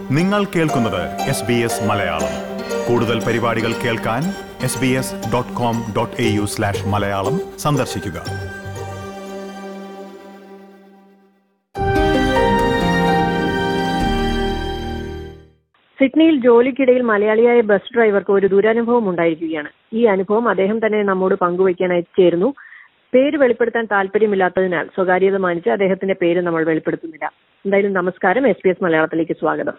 നിങ്ങൾ കേൾക്കുന്നത് S B S Malayalam കൂടുതൽ പരിപാടികൾ കേൾക്കാൻ S B S dot com dot A U slash Malayalam സന്ദർശിക്കുക സിഡ്നിയിൽ ജോലിക്കിടയിൽ മലയാളിയായ ബസ് ഡ്രൈവർക്ക് ഒരു ദുരനുഭവം ഉണ്ടായിരിക്കുകയാണ് ഈ അനുഭവം അദ്ദേഹം തന്നെ നമ്മോട് പങ്കുവയ്ക്കാനായി ചേരുന്നു പേര് വെളിപ്പെടുത്താൻ താല്പര്യമില്ലാത്തതിനാൽ സ്വകാര്യത മാനിച്ച് അദ്ദേഹത്തിന്റെ പേര് നമ്മൾ വെളിപ്പെടുത്തുന്നില്ല എന്തായാലും നമസ്കാരം എസ് പി എസ് മലയാളത്തിലേക്ക് സ്വാഗതം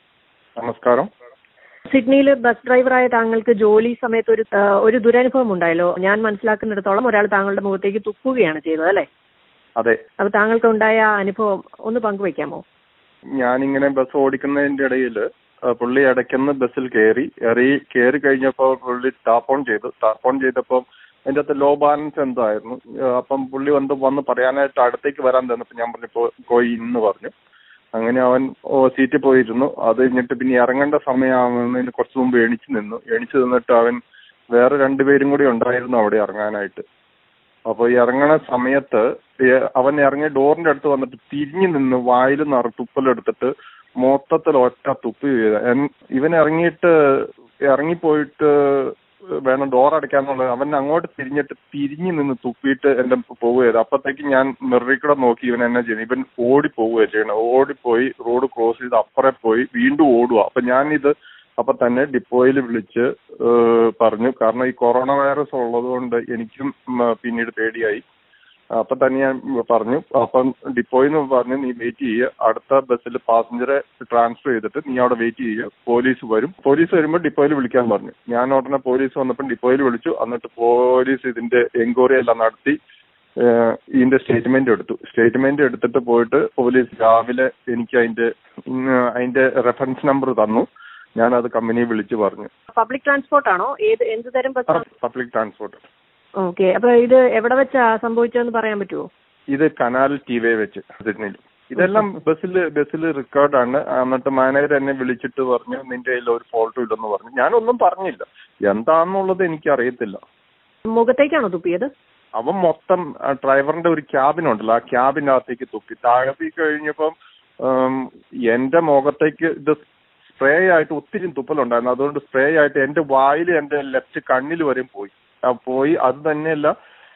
നമസ്കാരം സിഡ്നിയിൽ ബസ് ഡ്രൈവറായ താങ്കൾക്ക് ജോലി സമയത്ത് ഒരു ആ, ഒരു ദുരനുഭവം ഉണ്ടായല്ലോ ഞാൻ മനസ്സിലാക്കുന്നിടത്തോളം ഒരാൾ താങ്കളുടെ മുഖത്തേക്ക് തുപ്പുകയാണ് ചെയ്തത് അല്ലേ അതെ അപ്പൊ താങ്കൾക്ക് ഉണ്ടായ ആ അനുഭവം ഒന്ന് പങ്കുവയ്ക്കാമോ ഞാനിങ്ങനെ ബസ് ഓടിക്കുന്നതിന്റെ ഇടയിൽ പുള്ളി ഇടയ്ക്കുന്ന് ബസ്സിൽ കയറി എറി കയറി കഴിഞ്ഞപ്പോൾ പുള്ളി ടാപ്പ് ഓൺ ചെയ്തു ടാപ്പ് ഓൺ ചെയ്തപ്പോൾ അതിന്റെ അകത്ത് ലോ ബാലൻസ് എന്തായിരുന്നു അപ്പം പുള്ളി വന്ന് വന്ന് പറയാനായിട്ട് അടുത്തേക്ക് വരാൻ തന്നപ്പോൾ ഞാൻ പറഞ്ഞു "പോ- പോയി ഇന്ന് പറഞ്ഞു അങ്ങനെ അവൻ ഓ, സീറ്റിൽ പോയിരുന്നു അത് കഴിഞ്ഞിട്ട് പിന്നെ ഇറങ്ങേണ്ട സമയമാകുന്നതിന് കുറച്ച് മുമ്പ് എണിച്ച് നിന്നു എണിച്ച് നിന്നിട്ട് അവൻ വേറെ രണ്ടുപേരും കൂടി ഉണ്ടായിരുന്നു അവിടെ ഇറങ്ങാനായിട്ട് അപ്പൊ ഈ ഇറങ്ങണ സമയത്ത് ഏ- അവൻ ഇറങ്ങിയ ഡോറിന്റെ അടുത്ത് വന്നിട്ട് തിരിഞ്ഞു നിന്ന് വായിൽ നിറ തുപ്പലെടുത്തിട്ട് മൊത്തത്തിൽ ഒറ്റ തുപ്പി വീഴുക. എൻ- ഇവൻ ഇറങ്ങിയിട്ട് ഇറങ്ങിപ്പോയിട്ട് വേണം ഡോർ അടയ്ക്കാന്നുള്ളത് അവൻ അങ്ങോട്ട് തിരിഞ്ഞിട്ട് തിരിഞ്ഞു നിന്ന് തുപ്പിയിട്ട് എന്റെ പോവുകയത് അപ്പത്തേക്ക് ഞാൻ മിററിൽ കൂടെ നോക്കി ഇവൻ എന്നാ ചെയ്യുന്നത് ഇവൻ ഓടി പോവുക ചെയ്യണം ഓടിപ്പോയി റോഡ് ക്രോസ് ചെയ്ത് അപ്പുറേ പോയി വീണ്ടും ഓടുക അപ്പൊ ഞാനിത് അപ്പൊ തന്നെ ഡിപ്പോയിൽ വിളിച്ച് ഏഹ് പറഞ്ഞു കാരണം ഈ കൊറോണ വൈറസ് ഉള്ളത് കൊണ്ട് എനിക്കും ഉം, പിന്നീട് പേടിയായി അപ്പൊ തന്നെ ഞാൻ പറഞ്ഞു അപ്പം ഡിപ്പോയിൽ നിന്ന് പറഞ്ഞു നീ വെയിറ്റ് ചെയ്യുക അടുത്ത ബസ്സിൽ പാസഞ്ചറെ ട്രാൻസ്ഫർ ചെയ്തിട്ട് നീ അവിടെ വെയിറ്റ് ചെയ്യുക പോലീസ് വരും പോലീസ് വരുമ്പോൾ ഡിപ്പോയിൽ വിളിക്കാൻ പറഞ്ഞു ഞാൻ ഉടനെ പോലീസ് വന്നപ്പോൾ ഡിപ്പോയിൽ വിളിച്ചു എന്നിട്ട് പോലീസ് ഇതിന്റെ എൻക്വയറി എല്ലാം നടത്തി ഏഹ് ഇതിന്റെ സ്റ്റേറ്റ്മെന്റ് എടുത്തു സ്റ്റേറ്റ്മെന്റ് എടുത്തിട്ട് പോയിട്ട് പോലീസ് രാവിലെ എനിക്ക് അതിന്റെ ഉം, അതിന്റെ റെഫറൻസ് നമ്പർ തന്നു ഞാൻ അത് കമ്പനിയെ വിളിച്ചു പറഞ്ഞു പബ്ലിക് ട്രാൻസ്പോർട്ട് ആണോ ഏത് എന്ത് തരം ബസ് പബ്ലിക് ട്രാൻസ്പോർട്ട് ഓക്കെ അപ്പൊ ഇത് എവിടെ വെച്ചാ സംഭവിച്ചതെന്ന് പറയാൻ പറ്റുമോ ഇത് കനാൽ ടി വേ വെച്ച് സിഡ്നിയിൽ ഇതെല്ലാം ബസ്സിൽ ബസ്സിൽ റെക്കോർഡാണ് എന്നിട്ട് മാനേജർ എന്നെ വിളിച്ചിട്ട് പറഞ്ഞു നിന്റെ കയ്യിൽ ഒരു ഫോൾട്ടും ഇല്ലെന്ന് പറഞ്ഞു ഞാനൊന്നും പറഞ്ഞില്ല എന്താന്നുള്ളത് എനിക്ക് അറിയത്തില്ല മുഖത്തേക്കാണോ തുപ്പിയത് അവൻ മൊത്തം ആ ഡ്രൈവറിന്റെ ഒരു ക്യാബിൻ ഉണ്ടല്ലോ ആ ക്യാബിനകത്തേക്ക് തുപ്പി താഴത്തി കഴിഞ്ഞപ്പം ഉം, എന്റെ മുഖത്തേക്ക് ഇത് സ്പ്രേ ആയിട്ട് ഒത്തിരി തുപ്പലുണ്ടായിരുന്നു അതുകൊണ്ട് സ്പ്രേ ആയിട്ട് എന്റെ വായിൽ എന്റെ ലെഫ്റ്റ് കണ്ണിൽ വരെയും പോയി ആ പോയി അത് തന്നെയല്ല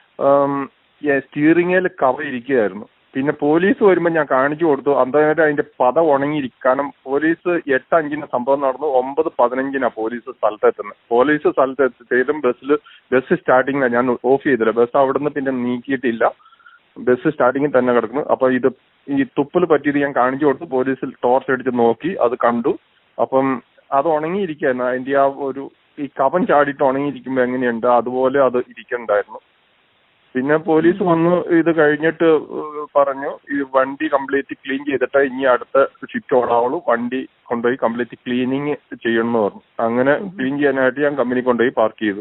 സ്റ്റിയറിംഗിൽ കവർ ഇരിക്കുകയായിരുന്നു പിന്നെ പോലീസ് വരുമ്പോൾ ഞാൻ കാണിച്ചു കൊടുത്തു അന്നേരം അതിന്റെ പത ഉണങ്ങിയിരിക്കും കാരണം പോലീസ് എട്ട് അഞ്ചിന് സംഭവം നടന്നു ഒമ്പത് പതിനഞ്ചിനാ പോലീസ് സ്ഥലത്തെത്തുന്നത് പോലീസ് സ്ഥലത്തെത്തിയതും ബസ്സിൽ ബസ് സ്റ്റാർട്ടിങ്ങിലാണ് ഞാൻ ഓഫ് ചെയ്തില്ല ബസ് അവിടുന്ന് പിന്നെ നീക്കിയിട്ടില്ല ബസ് സ്റ്റാർട്ടിങ്ങിൽ തന്നെ കിടക്കുന്നു അപ്പൊ ഇത് ഈ തുപ്പൽ പറ്റിയത് ഞാൻ കാണിച്ചു കൊടുത്തു പോലീസിൽ ടോർച്ച് അടിച്ച് നോക്കി അത് കണ്ടു അപ്പം അത് ഉണങ്ങിയിരിക്കുകയായിരുന്നു അതിന്റെ ആ ഒരു ഈ കവൻ ചാടിയിട്ട് ഉണങ്ങിയിരിക്കുമ്പോൾ എങ്ങനെയുണ്ട് അതുപോലെ അത് ഇരിക്കണ്ടായിരുന്നു പിന്നെ പോലീസ് വന്ന് ഇത് കഴിഞ്ഞിട്ട് ഏഹ് പറഞ്ഞു ഈ വണ്ടി കംപ്ലീറ്റ് ക്ലീൻ ചെയ്തിട്ട് ഇനി അടുത്ത ഷിഫ്റ്റ് ഓടാവുള്ളൂ വണ്ടി കൊണ്ടുപോയി കംപ്ലീറ്റ് ക്ലീനിങ് ചെയ്യണം എന്ന് പറഞ്ഞു അങ്ങനെ ക്ലീൻ ചെയ്യാനായിട്ട് ഞാൻ കമ്പനി കൊണ്ടുപോയി പാർക്ക് ചെയ്തു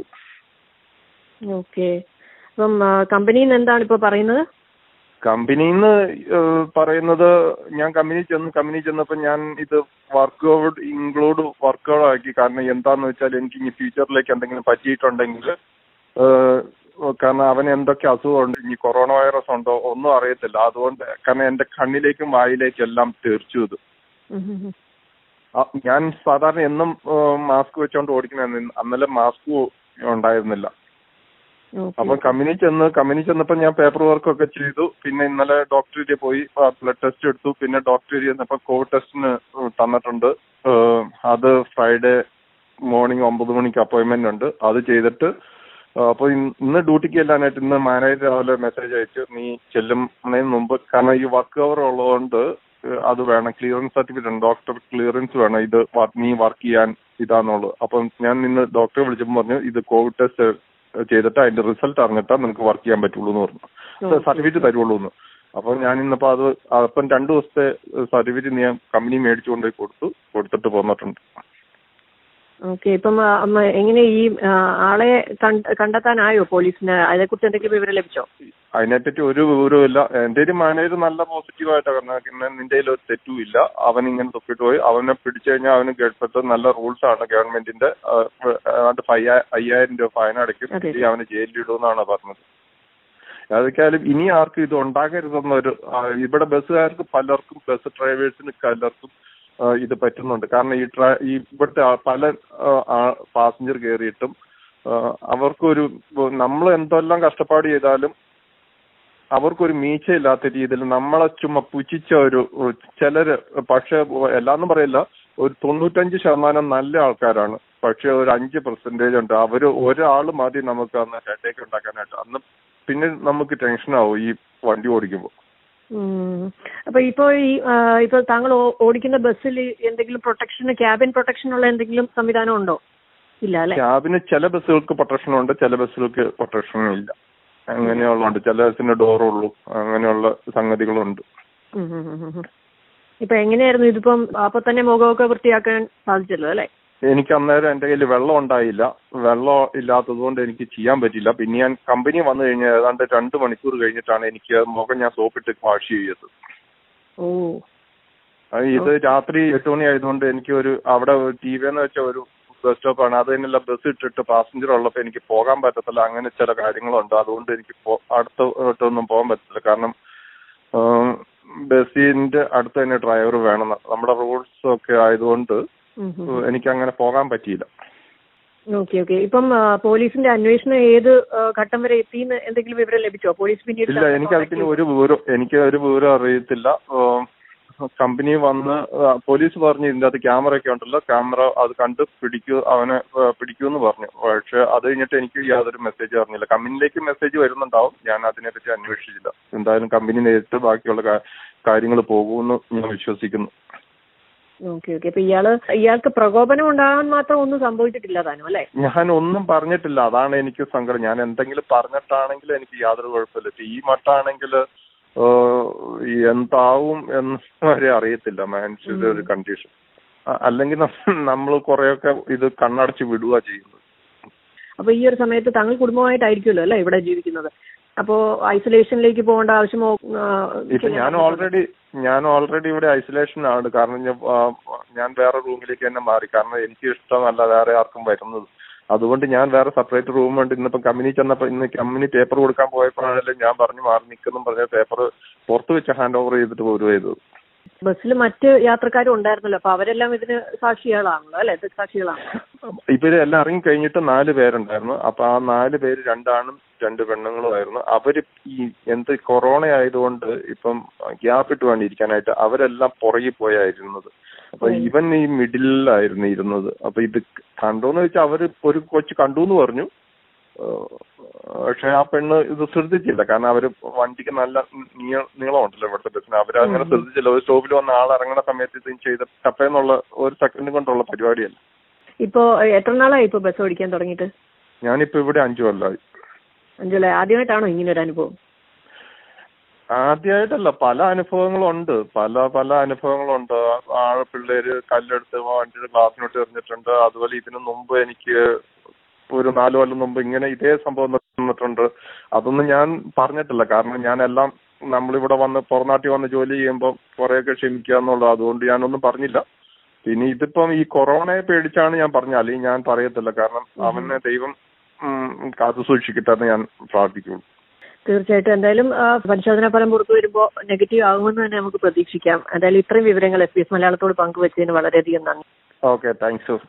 ഓക്കെ അപ്പം കമ്പനിയിൽ നിന്ന് എന്താണ് ഇപ്പൊ പറയുന്നത് കമ്പനിന്ന് പറയുന്നത് ഞാൻ കമ്പനി ചെന്ന് കമ്പനി ചെന്നപ്പോൾ ഞാൻ ഇത് work out include work out ആക്കി കാരണം എന്താന്ന് വെച്ചാൽ എനിക്ക് ഇനി ഫ്യൂച്ചറിലേക്ക് എന്തെങ്കിലും പറ്റിയിട്ടുണ്ടെങ്കിൽ ഏഹ്, കാരണം അവന് എന്തൊക്കെ അസുഖമുണ്ട് ഇനി കൊറോണ വൈറസ് ഉണ്ടോ ഒന്നും അറിയത്തില്ല അതുകൊണ്ട് കാരണം എന്റെ കണ്ണിലേക്കും വായിലേക്കും എല്ലാം തീർച്ചു ഇത് ഉം ഉം ഉം. ആ, ഞാൻ സാധാരണ എന്നും മാസ്ക് വെച്ചോണ്ട് ഓടിക്കുന്ന അന്നലെ മാസ്ക് ഉണ്ടായിരുന്നില്ല ഓക്കെ. അപ്പൊ കമ്പനി ചെന്ന് കമ്പനി ചെന്നപ്പോ ഞാൻ പേപ്പർ വർക്ക് ഒക്കെ ചെയ്തു പിന്നെ ഇന്നലെ ഡോക്ടറിന്റെ പോയി ബ്ലഡ് ടെസ്റ്റ് എടുത്തു പിന്നെ ഡോക്ടർ ചെന്നപ്പോ കോവിഡ് ടെസ്റ്റിന് തന്നിട്ടുണ്ട് ഏഹ് അത് ഫ്രൈഡേ മോർണിംഗ് ഒമ്പത് മണിക്ക് അപ്പോയിന്റ്മെന്റ് ഉണ്ട് അത് ചെയ്തിട്ട് ഏഹ് അപ്പൊ ഇന്ന് ഇന്ന് ഡ്യൂട്ടിക്ക് ചെല്ലാനായിട്ട് ഇന്ന് മാനേജർ രാവിലെ മെസ്സേജ് അയച്ചു നീ ചെല്ലുന്നതിന് മുമ്പ് കാരണം ഈ വർക്ക് അവർ ഉള്ളതുകൊണ്ട് ഏഹ് അത് വേണം ക്ലിയറൻസ് സർട്ടിഫിക്കറ്റ് ഉണ്ട് ഡോക്ടർ ക്ലിയറൻസ് വേണം ഇത് വ- നീ വർക്ക് ചെയ്യാൻ ഇതാന്നുള്ളത് അപ്പം ഞാൻ ഇന്ന് ഡോക്ടറെ വിളിച്ചപ്പോൾ പറഞ്ഞു ഇത് കോവിഡ് ടെസ്റ്റ് ചെയ്തിട്ട് അതിന്റെ റിസൾട്ട് അറിഞ്ഞിട്ടാ നിനക്ക് വർക്ക് ചെയ്യാൻ പറ്റുള്ളൂ എന്ന് പറഞ്ഞു Okay. സർട്ടിഫിക്കറ്റ് തരുള്ളൂ എന്ന് അപ്പൊ ഞാൻ ഇന്നിപ്പോ അത് അപ്പം രണ്ടു ദിവസത്തെ സർട്ടിഫിക്കറ്റ് ഞാൻ കമ്പനി മേടിച്ചു കൊണ്ടുപോയി കൊടുത്തു കൊടുത്തിട്ട് പോന്നിട്ടുണ്ട് ഓക്കെ ഇപ്പം ആ, അമ്മ എങ്ങനെ ഈ ആ, ആളെ കണ്ട- കണ്ടെത്താനായോ പോലീസിന് അതേക്കുറിച്ച് എന്തെങ്കിലും വിവരം ലഭിച്ചോ അതിനെപ്പറ്റി ഒരു വിവരവും ഇല്ല എന്റെ ഒരു മാനേജർ നല്ല പോസിറ്റീവ് ആയിട്ടാണ് കാരണം പിന്നെ നിന്റെ കയ്യിൽ ഒരു തെറ്റും ഇല്ല അവൻ ഇങ്ങനെ തൊപ്പിട്ട് പോയി അവനെ പിടിച്ചു കഴിഞ്ഞാൽ അവന് ഗവൺമെന്റ് നല്ല റൂൾസ് ആണ് ഗവൺമെന്റിന്റെ അത് അയ്യായിരം രൂപ ഫൈൻ അടയ്ക്കും അതെ. ഇല്ലെങ്കിൽ അവന് ജയിലിലിടുമെന്നാണ് പറഞ്ഞത് അതൊക്കെയായാലും ഇനി ആർക്കും ഇത് ഉണ്ടാകരുതെന്നൊരു ആ, ഇവിടെ ബസ്സുകാർക്ക് പലർക്കും ബസ് ഡ്രൈവേഴ്സിന് പലർക്കും ആ, ഇത് പറ്റുന്നുണ്ട് കാരണം ഈ ട്രാ ഈ ഇവിടുത്തെ ആ പല പാസഞ്ചർ കയറിയിട്ടും ആ, അവർക്കൊരു നമ്മൾ എന്തെല്ലാം കഷ്ടപ്പാട് ചെയ്താലും അവർക്കൊരു മീച്ചയില്ലാത്ത രീതിയിൽ നമ്മളെ ചുമ്മാ പുച്ഛിച്ച ഒരു ചിലര് പക്ഷെ എല്ലാന്നും പറയില്ല ഒരു തൊണ്ണൂറ്റഞ്ച് ശതമാനം നല്ല ആൾക്കാരാണ് പക്ഷെ ഒരു അഞ്ച് പെർസെന്റേജ് ഉണ്ട് അവര് ഒരാൾ മതി നമുക്ക് അന്ന് ഹെഡേക്ക് ഉണ്ടാക്കാനായിട്ട് അന്ന് പിന്നെ നമുക്ക് ടെൻഷനാവും ഈ വണ്ടി ഓടിക്കുമ്പോൾ ഉം. അപ്പൊ ഇപ്പോ ഈ ആ, ഇപ്പൊ താങ്കൾ ഓ- ഓടിക്കുന്ന ബസ്സിൽ എന്തെങ്കിലും പ്രൊട്ടക്ഷൻ ക്യാബിൻ പ്രൊട്ടക്ഷൻ ഉള്ള എന്തെങ്കിലും സംവിധാനം ഉണ്ടോ ഇല്ല അല്ലെ ക്യാബിന് ചില ബസ്സുകൾക്ക് പ്രൊട്ടക്ഷൻ ഉണ്ട് ചില ബസ്സുകൾക്ക് പ്രൊട്ടക്ഷൻ ഇല്ല അങ്ങനെയുള്ളതുണ്ട് ചില ബസ്സിന് ഡോറുള്ളൂ അങ്ങനെയുള്ള സംഗതികളുണ്ട് ഇപ്പൊ എങ്ങനെയായിരുന്നു ഇതിപ്പം അപ്പൊ തന്നെ മുഖമൊക്കെ വൃത്തിയാക്കാൻ സാധിച്ചല്ലോ അല്ലെ എനിക്ക് അന്നേരം എന്റെ കയ്യിൽ വെള്ളം ഉണ്ടായില്ല വെള്ളം ഇല്ലാത്തത് കൊണ്ട് എനിക്ക് ചെയ്യാൻ പറ്റില്ല പിന്നെ ഞാൻ കമ്പനി വന്നു കഴിഞ്ഞാൽ ഏതാണ്ട് രണ്ട് മണിക്കൂർ കഴിഞ്ഞിട്ടാണ് എനിക്ക് മുഖം ഞാൻ സോപ്പിട്ട് വാഷ് ചെയ്തത് ഓ അത് ഇത് രാത്രി എട്ട് മണി ആയതുകൊണ്ട് എനിക്ക് ഒരു അവിടെ ടി വി എന്ന് വെച്ച ഒരു ബസ് സ്റ്റോപ്പാണ് അത് തന്നെയല്ല ബസ് ഇട്ടിട്ട് പാസഞ്ചർ ഉള്ളപ്പോൾ എനിക്ക് പോകാൻ പറ്റത്തില്ല അങ്ങനെ ചില കാര്യങ്ങളുണ്ട് അതുകൊണ്ട് എനിക്ക് പോ- അടുത്തോട്ടൊന്നും പോകാൻ പറ്റത്തില്ല കാരണം ആം, ബസ്സിന്റെ അടുത്ത് തന്നെ ഡ്രൈവർ വേണം നമ്മുടെ റൂൾസ് ഒക്കെ ആയതുകൊണ്ട് എനിക്ക് അങ്ങനെ പോകാൻ പറ്റിയില്ല ഓക്കെ ഓക്കെ ഇപ്പം ആ, പോലീസിന്റെ അന്വേഷണം ഏത് ആ, ഘട്ടം വരെ എത്തിയെന്ന് എന്തെങ്കിലും വിവരം ലഭിച്ചോ പോലീസ് പിന്നീട് ഇല്ല എനിക്ക് അതിന് ഒരു വിവരം എനിക്ക് ഒരു വിവരം അറിയത്തില്ല ഉം, കമ്പനി വന്ന് ആ, പോലീസ് പറഞ്ഞു ഇതിന്റെ അകത്ത് ക്യാമറ ഒക്കെ ഉണ്ടല്ലോ ക്യാമറ അത് കണ്ട് പിടിക്കൂ അവനെ ആ, പിടിക്കൂന്ന് പറഞ്ഞു പക്ഷെ അത് കഴിഞ്ഞിട്ട് എനിക്ക് യാതൊരു മെസ്സേജ് അറിഞ്ഞില്ല കമ്പനിയിലേക്ക് മെസ്സേജ് വരുന്നുണ്ടാവും ഞാൻ അതിനെപ്പറ്റി അന്വേഷിച്ചില്ല എന്തായാലും കമ്പനി നേരിട്ട് ബാക്കിയുള്ള കാര്യങ്ങൾ പോകുമെന്ന് ഞാൻ വിശ്വസിക്കുന്നു ഓക്കെ ഓക്കെ അപ്പൊ ഇയാള് ഇയാൾക്ക് പ്രകോപനം ഉണ്ടാകാൻ മാത്രം ഒന്നും സംഭവിച്ചിട്ടില്ല താനും അല്ലെ ഞാൻ ഒന്നും പറഞ്ഞിട്ടില്ല അതാണ് എനിക്ക് സങ്കടം ഞാൻ എന്തെങ്കിലും പറഞ്ഞിട്ടാണെങ്കിൽ എനിക്ക് യാതൊരു കുഴപ്പമില്ല ഇപ്പൊ ഈ മട്ടാണെങ്കിൽ എന്താവും എന്ന് വരെ അറിയത്തില്ല മനുഷ്യരുടെ ഒരു കണ്ടീഷൻ അല്ലെങ്കിൽ നമ്മൾ കുറെയൊക്കെ ഇത് കണ്ണടച്ച് വിടുക ചെയ്യുന്നത് അപ്പൊ ഈ ഒരു സമയത്ത് താങ്കൾ കുടുംബമായിട്ടായിരിക്കുമല്ലോ അല്ലെ ഇവിടെ ജീവിക്കുന്നത് അപ്പോ ഐസൊലേഷനിലേക്ക് പോകേണ്ട ആവശ്യമോ ആ, ഇപ്പൊ ഞാൻ ഓൾറെഡി ഞാൻ ഓൾറെഡി ഇവിടെ ഐസൊലേഷൻ ആണ് കാരണം ഞാൻ ആ, ഞാൻ വേറെ റൂമിലേക്ക് തന്നെ മാറി കാരണം എനിക്ക് ഇഷ്ടമല്ല വേറെ ആർക്കും വരുന്നത് അതുകൊണ്ട് ഞാൻ വേറെ സെപ്പറേറ്റ് റൂം ഉണ്ട് ഇന്നിപ്പം കമ്പനി ചെന്നപ്പോൾ ഇന്ന് കമ്പനി പേപ്പർ കൊടുക്കാൻ പോയപ്പോഴാണെങ്കിലും ഞാൻ പറഞ്ഞു മാറി നിൽക്കുന്നു പറഞ്ഞ പേപ്പർ പുറത്ത് വെച്ച് ഹാൻഡ് ഓവർ ചെയ്തിട്ട് പോരുക ചെയ്തത് ബസ്സിൽ മറ്റ് യാത്രക്കാരും ഉണ്ടായിരുന്നല്ലോ അപ്പൊ അവരെല്ലാം ഇതിന് സാക്ഷികളാണല്ലോ അല്ലെ സാക്ഷികളാണ് ഇവര് എല്ലാം ഇറങ്ങി കഴിഞ്ഞിട്ട് നാല് പേരുണ്ടായിരുന്നു അപ്പൊ ആ നാല് പേര് രണ്ടാണും രണ്ട് പെണ്ണുങ്ങളുമായിരുന്നു അവര് ഈ എന്ത് കൊറോണ ആയതുകൊണ്ട് ഇപ്പം ഗ്യാപ്പ് ഇട്ട് വേണ്ടി ഇരിക്കാനായിട്ട് അവരെല്ലാം പുറകിൽ പോയായിരുന്നത് അപ്പൊ ഇവൻ ഈ മിഡിലായിരുന്നു ഇരുന്നത് അപ്പൊ ഇത് കണ്ടോന്ന് വെച്ചാൽ അവര് ഒരു കൊച്ചു കണ്ടു എന്ന് പറഞ്ഞു ഏഹ് പക്ഷെ ആ പെണ്ണ് ഇത് ശ്രദ്ധിച്ചില്ല കാരണം അവര് വണ്ടിക്ക് നല്ല നീ- നീളമുണ്ടല്ലോ ഇവിടുത്തെ ബസ്സിന് അവര് അങ്ങനെ ശ്രദ്ധിച്ചില്ല ഒരു സ്റ്റോപ്പിൽ വന്ന ആൾ ഇറങ്ങുന്ന സമയത്ത് ഇത് ചെയ്ത ടപ്പേന്നുള്ള ഒരു സെക്കൻഡ് കൊണ്ടുള്ള പരിപാടിയല്ല ഇപ്പോ എത്ര നാളായി ഇപ്പൊ ബസ് ഓടിക്കാൻ തുടങ്ങിയിട്ട് ഞാനിപ്പോ ഇവിടെ അഞ്ചു കൊല്ലമായി അഞ്ചുള്ള ആദ്യമായിട്ടാണോ ഇങ്ങനെ ഒരു അനുഭവം ആദ്യമായിട്ടല്ല പല അനുഭവങ്ങളും ഉണ്ട് പല പല അനുഭവങ്ങളുണ്ട് ആ പിള്ളേര് കല്ലെടുത്ത് വണ്ടിയുടെ ഗ്ലാസിനോട്ട് എറിഞ്ഞിട്ടുണ്ട് അതുപോലെ ഇതിനു മുമ്പ് എനിക്ക് ഒരു നാല് കൊല്ലം മുമ്പ് ഇങ്ങനെ ഇതേ സംഭവം നടന്നിട്ടുണ്ട് അതൊന്നും ഞാൻ പറഞ്ഞിട്ടില്ല കാരണം ഞാൻ എല്ലാം നമ്മളിവിടെ വന്ന് പുറനാട്ടിൽ വന്ന് ജോലി ചെയ്യുമ്പോൾ കുറെയൊക്കെ ക്ഷമിക്കുക എന്നുള്ളത് അതുകൊണ്ട് ഞാനൊന്നും പറഞ്ഞില്ല പിന്നെ ഇതിപ്പം ഈ കൊറോണയെ പേടിച്ചാണ് ഞാൻ പറഞ്ഞത് അല്ലെങ്കിൽ ഞാൻ പറയത്തില്ല കാരണം അവനെ ദൈവം ഉം, കാത്തു സൂക്ഷിക്കട്ടെ എന്ന് ഞാൻ പ്രാർത്ഥിക്കുള്ളൂ തീർച്ചയായിട്ടും എന്തായാലും ആ, പരിശോധനാ ഫലം പുറത്തു വരുമ്പോൾ നെഗറ്റീവ് ആകുമെന്ന് തന്നെ നമുക്ക് പ്രതീക്ഷിക്കാം എന്തായാലും ഇത്രയും വിവരങ്ങൾ എസ് പി എസ് മലയാളത്തോട് പങ്കുവച്ചതിന് വളരെയധികം നന്ദി ഓക്കെ താങ്ക്സ്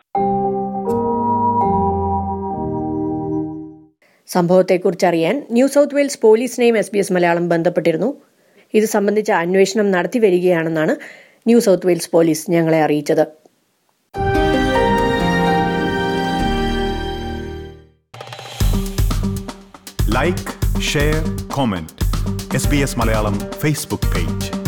സംഭവത്തെക്കുറിച്ച് അറിയാൻ ന്യൂ സൗത്ത് വെയിൽസ് പോലീസിനെയും എസ് ബി എസ് മലയാളം ബന്ധപ്പെട്ടിരുന്നു ഇത് സംബന്ധിച്ച അന്വേഷണം നടത്തി വരികയാണെന്നാണ് ന്യൂ സൗത്ത് വെയിൽസ് പോലീസ് ഞങ്ങളെ അറിയിച്ചത് like share comment S B S Malayalam Facebook page